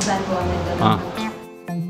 അവസാനം ആ പോകുന്നത്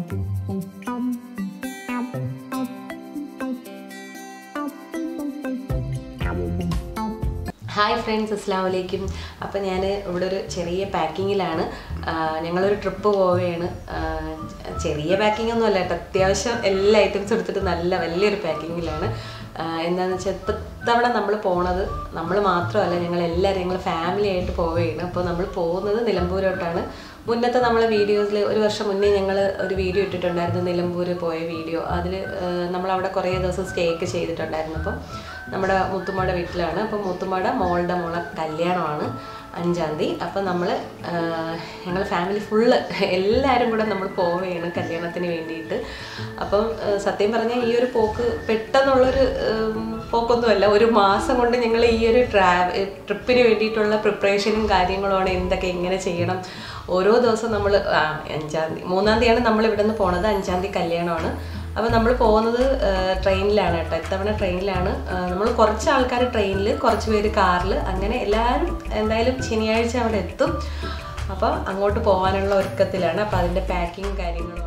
ഹായ് ഫ്രണ്ട്സ് അസ്സാം വലൈക്കും അപ്പം ഞാൻ ഇവിടെ ഒരു ചെറിയ പാക്കിങ്ങിലാണ് ഞങ്ങളൊരു ട്രിപ്പ് പോവുകയാണ് ആ, ചെറിയ പാക്കിംഗ് ഒന്നും അല്ല കേട്ടോ അത്യാവശ്യം എല്ലാ ഐറ്റംസും എടുത്തിട്ട് നല്ല വലിയൊരു പാക്കിങ്ങിലാണ് എന്താണെന്ന് വെച്ചാൽ ഇപ്പം ഇത്തവണ നമ്മൾ പോണത് നമ്മൾ മാത്രമല്ല ഞങ്ങൾ എല്ലാവരും ഞങ്ങൾ ഫാമിലി ആയിട്ട് പോവുകയാണ് അപ്പോൾ നമ്മൾ പോകുന്നത് നിലമ്പൂരോട്ടാണ് മുന്നത്തെ നമ്മളെ വീഡിയോസിൽ ഒരു വർഷം മുന്നേ ഞങ്ങൾ ഒരു വീഡിയോ ഇട്ടിട്ടുണ്ടായിരുന്നു നിലമ്പൂർ പോയ വീഡിയോ അതിൽ നമ്മളവിടെ കുറേ ദിവസം സ്റ്റേ ഒക്കെ ചെയ്തിട്ടുണ്ടായിരുന്നു അപ്പം നമ്മുടെ മുത്തുമ്മയുടെ വീട്ടിലാണ് അപ്പം മുത്തുമ്മയുടെ മോളുടെ മോളെ കല്യാണമാണ് അഞ്ചാം തീയതി അപ്പം നമ്മൾ ഞങ്ങൾ ഫാമിലി ഫുള്ള് എല്ലാവരും കൂടെ നമ്മൾ പോവുകയാണ് കല്യാണത്തിന് വേണ്ടിയിട്ട് അപ്പം ആ, സത്യം പറഞ്ഞാൽ ഈ ഒരു പോക്ക് പെട്ടെന്നുള്ളൊരു ഉം, പോക്കൊന്നുമല്ല ഒരു മാസം കൊണ്ട് ഞങ്ങൾ ഈ ഒരു ട്രാവ ട്രിപ്പിന് വേണ്ടിയിട്ടുള്ള പ്രിപ്പറേഷനും കാര്യങ്ങളുമാണ് എന്തൊക്കെ എങ്ങനെ ചെയ്യണം ഓരോ ദിവസം നമ്മൾ അഞ്ചാം തീയതി മൂന്നാം തീയതിയാണ് നമ്മൾ ഇവിടെ നിന്ന് പോണത് അഞ്ചാം തീയതി കല്യാണമാണ് അപ്പോൾ നമ്മൾ പോകുന്നത് ട്രെയിനിലാണ് കേട്ടോ ഇത്തവണ ട്രെയിനിലാണ് നമ്മൾ കുറച്ച് ആൾക്കാർ ട്രെയിനിൽ കുറച്ച് പേര് കാറിൽ അങ്ങനെ എല്ലാവരും എന്തായാലും ശനിയാഴ്ച അവിടെ എത്തും അപ്പോൾ അങ്ങോട്ട് പോകാനുള്ള ഒരുക്കത്തിലാണ് അപ്പോൾ അതിൻ്റെ പാക്കിങ് കാര്യങ്ങളുമാണ്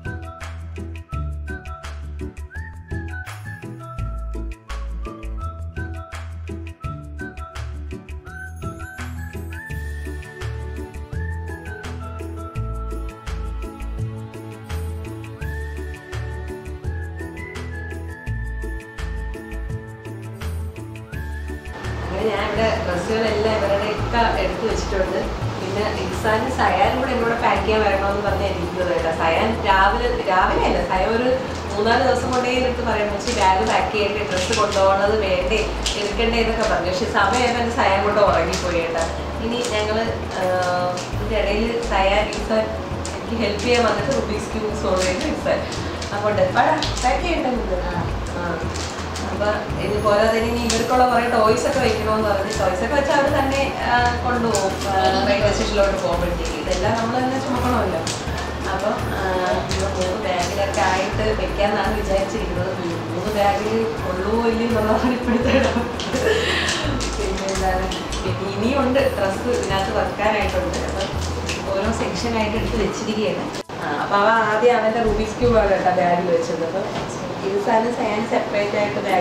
അങ്ങനെ ഞാൻ ഇവിടെ ഡ്രസ്സുകളെല്ലാം ഇവരുടെ ഒക്കെ എടുത്തു വെച്ചിട്ടുണ്ട് പിന്നെ ഇക്സാനും സയാനും കൂടെ എന്നോട് പാക്ക് ചെയ്യാൻ വരണമെന്ന് പറഞ്ഞാൽ ഇരിക്കുന്നത് കേട്ടോ സയാൻ രാവിലെ രാവിലെ അല്ല സയ ഒരു മൂന്നാല് ദിവസം കൊണ്ടേ എടുത്ത് പറയാം പക്ഷേ ബാഗ് പാക്ക് ചെയ്യട്ടെ ഡ്രസ്സ് കൊണ്ടുപോകണത് വേണ്ടേ എടുക്കണ്ടേ എന്നൊക്കെ പറഞ്ഞു പക്ഷെ സമയം എൻ്റെ സയാൻ കൊണ്ട് ഉറങ്ങിപ്പോയി കേട്ടോ ഇനി ഞങ്ങൾ ഇതിൻ്റെ ഇടയിൽ സയാൻ ഇക്സാൻ എനിക്ക് ഹെൽപ്പ് ചെയ്യാൻ വന്നിട്ട് റുബീസ് ക്യൂബ് സോൾവ് ചെയ്ത് ഇക്സാൻ അപ്പോൾ ഡെപ്പാടാ പാക്ക് ചെയ്യട്ടെ ആ അപ്പൊ ഇത് പോരാതെ ഇനി ഇവർക്കുള്ള കുറെ ടോയ്സ് ഒക്കെ വെക്കണമെന്ന് പറഞ്ഞ് ടോയ്സ് ഒക്കെ വെച്ചാൽ അവർ തന്നെ ആ, കൊണ്ടുപോകും റെയിൽവേ സ്റ്റേഷനിലോട്ട് പോകുമ്പോഴത്തേക്ക് ഇതെല്ലാം നമ്മൾ തന്നെ ചുമക്കണമല്ലോ അപ്പം ആ, ഇപ്പൊ മൂന്ന് ബാഗിലൊക്കെ ആയിട്ട് വെക്കാന്നാണ് വിചാരിച്ചിരിക്കുന്നത് മൂന്ന് ബാഗിൽ കൊള്ളുവോ ഇല്ലയോ എന്നുള്ളതാണ് ഇപ്പോഴത്തെ doubt. പിന്നെ എന്താണ് പിന്നെ ഇനിയുണ്ട് ഡ്രസ്സ് ഇതിനകത്ത് വെക്കാനായിട്ടുണ്ട് അപ്പം ഓരോ സെക്ഷനായിട്ട് എടുത്ത് വെച്ചിരിക്കുകയാണ് ആ, അപ്പൊ അവ ആദ്യം അവന്റെ റൂബീസ് ക്യൂബ് ആണ് കേട്ടോ ബാഗിൽ വെച്ചത് അപ്പൊ ഇത് സാധനം സയൻ സെപ്പറേറ്റ് ആയിട്ട് ബാഗ്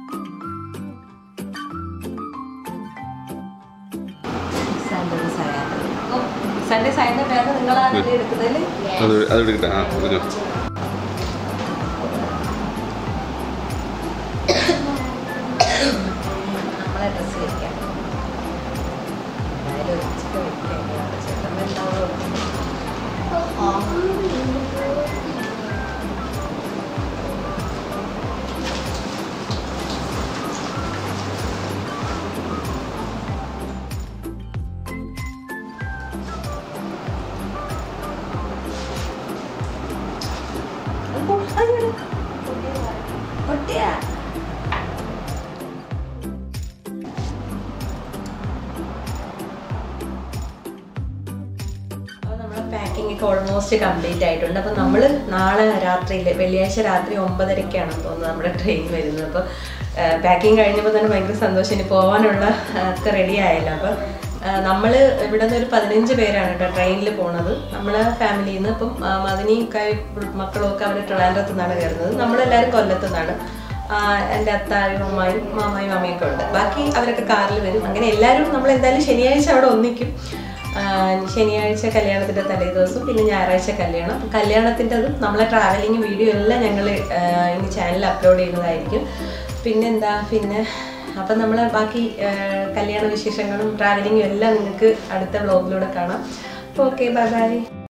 സൺഡേ സയന്റെ ബാഗ് നിങ്ങളാണ് എടുക്കുന്നത് അത് അത് എടുക്കട്ടെ ആ പറഞ്ഞോ നമ്മളെ ഡ്രസ്സ് വെക്കാം എന്തായാലും ഒരു ഇച്ചിരി വെക്കാം ചേട്ടൻ ഉണ്ടാവുമോ പൊട്ടിയാ അപ്പോൾ നമ്മുടെ പാക്കിംഗ് ഒക്കെ ഓൾമോസ്റ്റ് കംപ്ലീറ്റ് ആയിട്ടുണ്ട് അപ്പോൾ നമ്മൾ നാളെ രാത്രിയിൽ വെള്ളിയാഴ്ച രാത്രി ഒമ്പതരയ്ക്കാണ് തോന്നുന്നത് നമ്മുടെ ട്രെയിൻ വരുന്നത് അപ്പോൾ പാക്കിംഗ് കഴിഞ്ഞപ്പോൾ തന്നെ ഭയങ്കര സന്തോഷം ഇനി പോകാനുള്ള ആ, ഒക്കെ റെഡി ആയല്ലോ അപ്പോൾ നമ്മൾ ഇവിടെ നിന്ന് ഒരു പതിനഞ്ച് പേരാണ് കേട്ടോ ട്രെയിനിൽ പോണത് നമ്മളെ ഫാമിലിയിൽ നിന്ന് ഇപ്പം ആ, മദനിയും കൈ മക്കളും ഒക്കെ അവിടെ ട്രിവാൻഡ്രത്ത് നിന്നാണ് കയറുന്നത് നമ്മളെല്ലാവരും കൊല്ലത്തു നിന്നാണ് എൻ്റെ അത്തായും അമ്മായും മാമായും അമ്മയൊക്കെ ഉണ്ട് ബാക്കി അവരൊക്കെ കാറിൽ വരും അങ്ങനെ എല്ലാവരും നമ്മൾ എന്തായാലും ശനിയാഴ്ച അവിടെ ഒന്നിക്കും ആ, ശനിയാഴ്ച കല്യാണത്തിൻ്റെ തലേ ദിവസം പിന്നെ ഞായറാഴ്ച കല്യാണം കല്യാണത്തിൻ്റെതും നമ്മളെ ട്രാവലിംഗ് വീഡിയോ എല്ലാം ഞങ്ങൾ ഇനി ചാനലിൽ അപ്ലോഡ് ചെയ്യുന്നതായിരിക്കും പിന്നെന്താ പിന്നെ അപ്പം നമ്മൾ ബാക്കി ആ, കല്യാണ വിശേഷങ്ങളും ട്രാവലിങ്ങും എല്ലാം നിങ്ങൾക്ക് അടുത്ത വ്ളോഗിലൂടെ കാണാം അപ്പോൾ ഓക്കെ ബൈ ബൈ